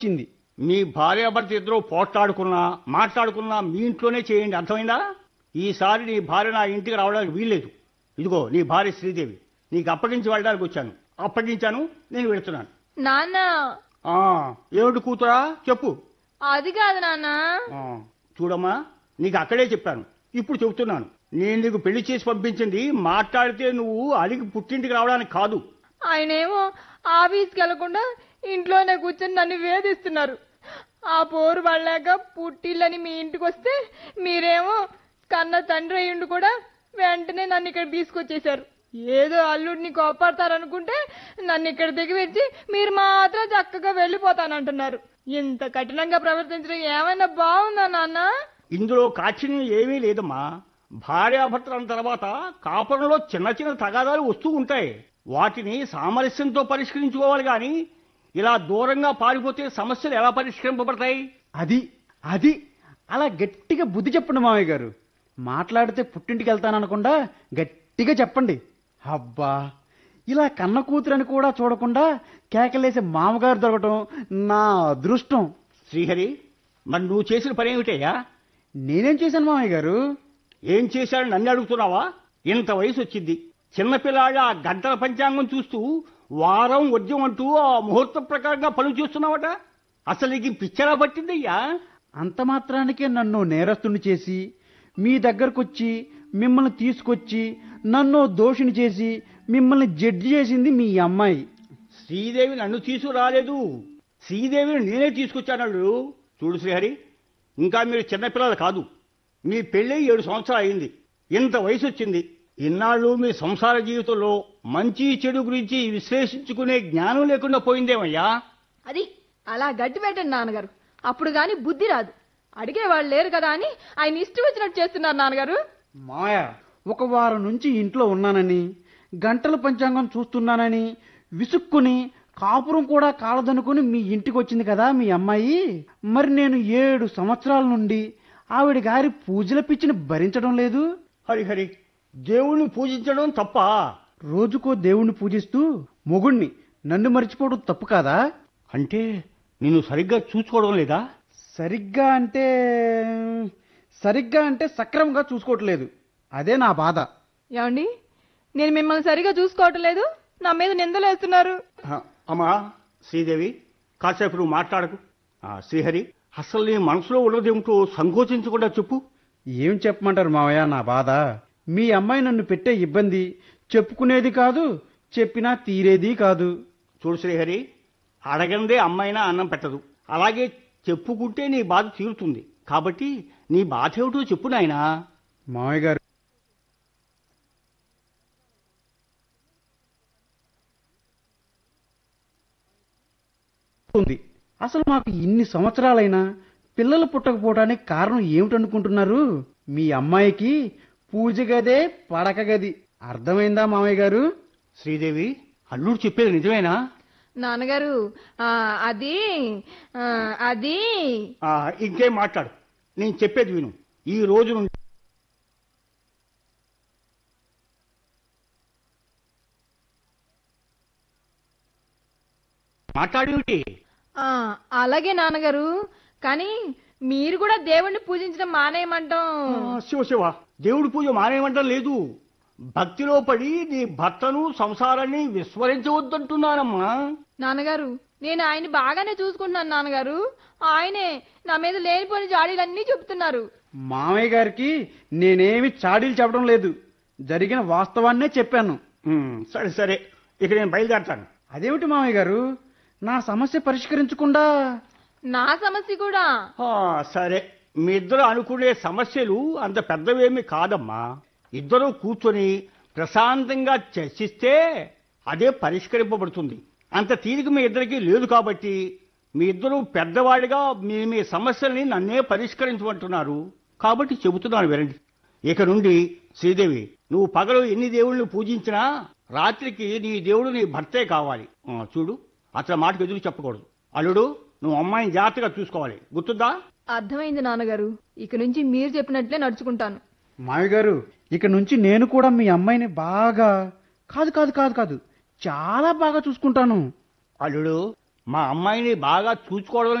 వచ్చింది మీ భార్యాభర్త ఇద్దరు పోట్లాడుకున్నా మాట్లాడుకున్నా మీ ఇంట్లోనే చేయండి అర్థమైందా ఈసారి నీ భార్య నా ఇంటికి రావడానికి వీల్లేదు ఇదిగో నీ భార్య శ్రీదేవి నీకు అప్పగించి వెళ్ళడానికి వచ్చాను అప్పగించాను నేను వెళుతున్నాను నాన్న ఆ, ఏమిటి కూతురా చెప్పు అది కాదు నాన్న ఆ, చూడమ్మా నీకు అక్కడే చెప్పాను ఇప్పుడు చెబుతున్నాను నేను నీకు పెళ్లి చేసి పంపించింది మాట్లాడితే నువ్వు అడిగి పుట్టింటికి రావడానికి కాదు ఆయనేమో ఆఫీస్కి వెళ్లకుండా ఇంట్లోనే కూర్చొని నన్ను వేధిస్తున్నారు ఆ పోరు పడలేక పుట్టిల్లని మీ ఇంటికి వస్తే మీరేమో కన్న తండ్రి అయ్యుండి కూడా వెంటనే నన్ను ఇక్కడ తీసుకొచ్చేశారు ఏదో అల్లుడిని కోపడతారనుకుంటే నన్ను ఇక్కడ దిగివెచ్చి మీరు మాత్రం చక్కగా వెళ్ళిపోతానంటున్నారు ఇంత కఠినంగా ప్రవర్తించడం ఏమైనా బాగుందా నాన్న ఇందులో కాఠిన్యం ఏమీ లేదమ్మా భార్యాభర్తల తర్వాత కాపురంలో చిన్న చిన్న తగాదాలు వస్తూ ఉంటాయి వాటిని సామరస్యంతో పరిష్కరించుకోవాలి కానీ ఇలా దూరంగా పారిపోతే సమస్యలు ఎలా పరిష్కరింపబడతాయి అది అది అలా గట్టిగా బుద్ధి చెప్పండి మామయ్య గారు మాట్లాడితే పుట్టింటికి వెళ్తాననకుండా గట్టిగా చెప్పండి అబ్బా ఇలా కన్న కూతురని కూడా చూడకుండా కేకలేసే మామగారు దొరకటం నా అదృష్టం శ్రీహరి మరి నువ్వు చేసిన పని ఏమిటయ్యా నేనేం చేశాను మామయ్య గారు ఏం చేశాడు నన్ను అడుగుతున్నావా ఇంత వయసు వచ్చింది చిన్నపిల్లాడు ఆ గంటల పంచాంగం చూస్తూ వారం వద్యం అంటూ ఆ ముహూర్తం ప్రకారంగా పనులు చేస్తున్నావట అసలు నీకు పిచ్చరా పట్టిందయ్యా అంత మాత్రానికే నన్ను నేరస్తుని చేసి మీ దగ్గరకొచ్చి మిమ్మల్ని తీసుకొచ్చి నన్ను దోషిని చేసి మిమ్మల్ని జడ్జి చేసింది మీ అమ్మాయి శ్రీదేవి నన్ను తీసుకురాలేదు శ్రీదేవిని నేనే తీసుకొచ్చానడు చూడు శ్రీహరి ఇంకా మీరు చిన్నపిల్లలు కాదు మీ పెళ్ళి ఏడు సంవత్సరాలు అయింది ఇంత వయసు వచ్చింది ఇన్నాళ్ళు మీ సంసార జీవితంలో మంచి చెడు గురించి విశ్లేషించుకునే జ్ఞానం లేకుండా పోయిందేమయ్యా అది అలా గట్టి పెట్టండి నాన్నగారు అప్పుడు గాని బుద్ధి రాదు అడిగేవాళ్ళు లేరు కదా అని ఆయన ఇష్టం వచ్చినట్టు చేస్తున్నారు నాన్నగారు మాయ ఒక వారం నుంచి ఇంట్లో ఉన్నానని గంటల పంచాంగం చూస్తున్నానని విసుక్కుని కాపురం కూడా కాలదనుకుని మీ ఇంటికి వచ్చింది కదా మీ అమ్మాయి మరి నేను ఏడు సంవత్సరాల నుండి ఆవిడ గారి పూజల పిచ్చిని భరించడం లేదు హరిహరి దేవుణ్ణి పూజించడం తప్ప రోజుకో దేవుణ్ణి పూజిస్తూ మొగుణ్ణి నన్ను మర్చిపోవడం తప్పు కాదా అంటే నిన్ను సరిగ్గా చూసుకోవడం లేదా సరిగ్గా అంటే సరిగ్గా అంటే సక్రమంగా చూసుకోవట్లేదు అదే నా బాధ ఏమండి నేను మిమ్మల్ని సరిగా చూసుకోవటం లేదు నా మీద నిందలు వేస్తున్నారు ఆ, అమ్మా శ్రీదేవి కాసేపు నువ్వు మాట్లాడకు ఆ, శ్రీహరి అసలు నీ మనసులో ఉన్నదేమిటో సంకోచించకుండా చెప్పు ఏం చెప్పమంటారు మావయ్య నా బాధ మీ అమ్మాయి నన్ను పెట్టే ఇబ్బంది చెప్పుకునేది కాదు చెప్పినా తీరేది కాదు చూడు శ్రీహరి అడగందే అమ్మైనా అన్నం పెట్టదు అలాగే చెప్పుకుంటే నీ బాధ తీరుతుంది కాబట్టి నీ బాధ ఏమిటో చెప్పు నాయనా మావయ్య గారు ఉంది అసలు మాకు ఇన్ని సంవత్సరాలైనా పిల్లలు పుట్టకపోవడానికి కారణం ఏమిటనుకుంటున్నారు మీ అమ్మాయికి పూజ గదే పడక గది అర్థమైందా మామయ్య గారు శ్రీదేవి అల్లుడు చెప్పేది నిజమేనా నాన్నగారు ఆ, అది ఆ, అది ఆ, ఇంకేం మాట్లాడు నేను చెప్పేది విను ఈ రోజు నుండి మాట్లాడేమిటి ఆ, అలాగే నాన్నగారు కానీ మీరు కూడా దేవుణ్ణి పూజించడం మానేయమంటాం ఆ, శివ శివ దేవుడి పూజ మానేయమంటం లేదు భక్తిలో పడి నీ భర్తను సంసారాన్ని విస్మరించవద్దంటున్నానమ్మా నాన్నగారు నేను ఆయన బాగానే చూసుకుంటున్నాను నాన్నగారు ఆయనే నా మీద లేనిపోని జాడీలన్నీ చెప్తున్నారు మామయ్య గారికి నేనేమి చాడీలు చెప్పడం లేదు జరిగిన వాస్తవాన్నే చెప్పాను ఉమ్, సరే సరే ఇక నేను బయలుదేరతాను అదేమిటి మామయ్య గారు నా సమస్య పరిష్కరించకుండా నా సమస్య కూడా ఆ, సరే మీ ఇద్దరు అనుకునే సమస్యలు అంత పెద్దవేమీ కాదమ్మా ఇద్దరు కూర్చొని ప్రశాంతంగా చర్చిస్తే అదే పరిష్కరింపబడుతుంది అంత తీరిక మీ ఇద్దరికి లేదు కాబట్టి మీ ఇద్దరు పెద్దవాడిగా మీ మీ సమస్యల్ని నన్నే పరిష్కరించమంటున్నారు కాబట్టి చెబుతున్నాను వినండి ఇక నుండి శ్రీదేవి నువ్వు పగలు ఎన్ని దేవుళ్ళని పూజించినా రాత్రికి నీ దేవుడు నీ భర్తే కావాలి ఆ, చూడు అతని మాటకు ఎదురు చెప్పకూడదు అల్లుడు నువ్వు అమ్మాయిని జాగ్రత్తగా చూసుకోవాలి గుర్తుందా అర్థమైంది నాన్నగారు ఇక నుంచి మీరు చెప్పినట్లే నడుచుకుంటాను మామయ్య గారు ఇక నుంచి నేను కూడా మీ అమ్మాయిని బాగా కాదు కాదు కాదు కాదు చాలా బాగా చూసుకుంటాను అల్లుడు మా అమ్మాయిని బాగా చూసుకోవడం